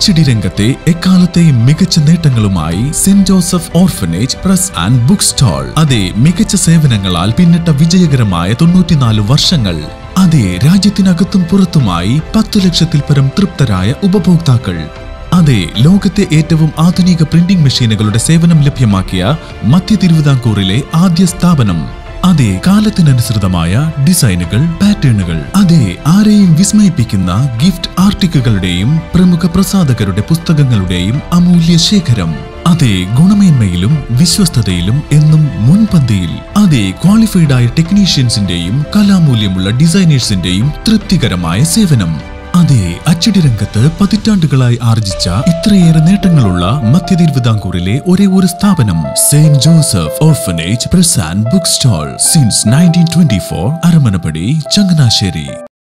അച്ചടി രംഗത്തെ എക്കാലത്തെയും മികച്ച നേട്ടങ്ങളുമായി Saint Joseph orphanage press and book stall അതെ മികച്ച സേവനങ്ങളാൽ പിന്നിട്ട വിജയകരമായ തൊണ്ണൂറ്റിനാല് വർഷങ്ങൾ അതെ രാജ്യത്തിനകത്തും പുറത്തുമായി പത്തു ലക്ഷത്തിൽ പരം തൃപ്തരായ ഉപഭോക്താക്കൾ അതെ ലോകത്തെ ഏറ്റവും ആധുനിക പ്രിന്റിംഗ് മെഷീനുകളുടെ സേവനം ലഭ്യമാക്കിയ മധ്യ തിരുവിതാംകൂറിലെ ആദ്യ സ്ഥാപനം അതെ കാലത്തിനനുസൃതമായ ഡിസൈനുകൾ പാറ്റേണുകൾ അതെ ആരെയും വിസ്മയിപ്പിക്കുന്ന ഗിഫ്റ്റ് ആർട്ടിക്കുകളുടെയും പ്രമുഖ പ്രസാധകരുടെ പുസ്തകങ്ങളുടെയും അമൂല്യ ശേഖരം അതെ ഗുണമേന്മയിലും വിശ്വസ്തതയിലും എന്നും മുൻപന്തിയിൽ അതെ ക്വാളിഫൈഡ് ആയ ടെക്നീഷ്യൻസിന്റെയും കലാമൂല്യമുള്ള ഡിസൈനേഴ്സിന്റെയും തൃപ്തികരമായ സേവനം അതെ അച്ചടി രംഗത്ത് പതിറ്റാണ്ടുകളായി ആർജിച്ച ഇത്രയേറെ നേട്ടങ്ങളുള്ള മധ്യ തിരുവിതാംകൂറിലെ ഒരേ ഒരു സ്ഥാപനം Saint Joseph orphanage press and book stall since nineteen twenty four Aramanappadi Changanassery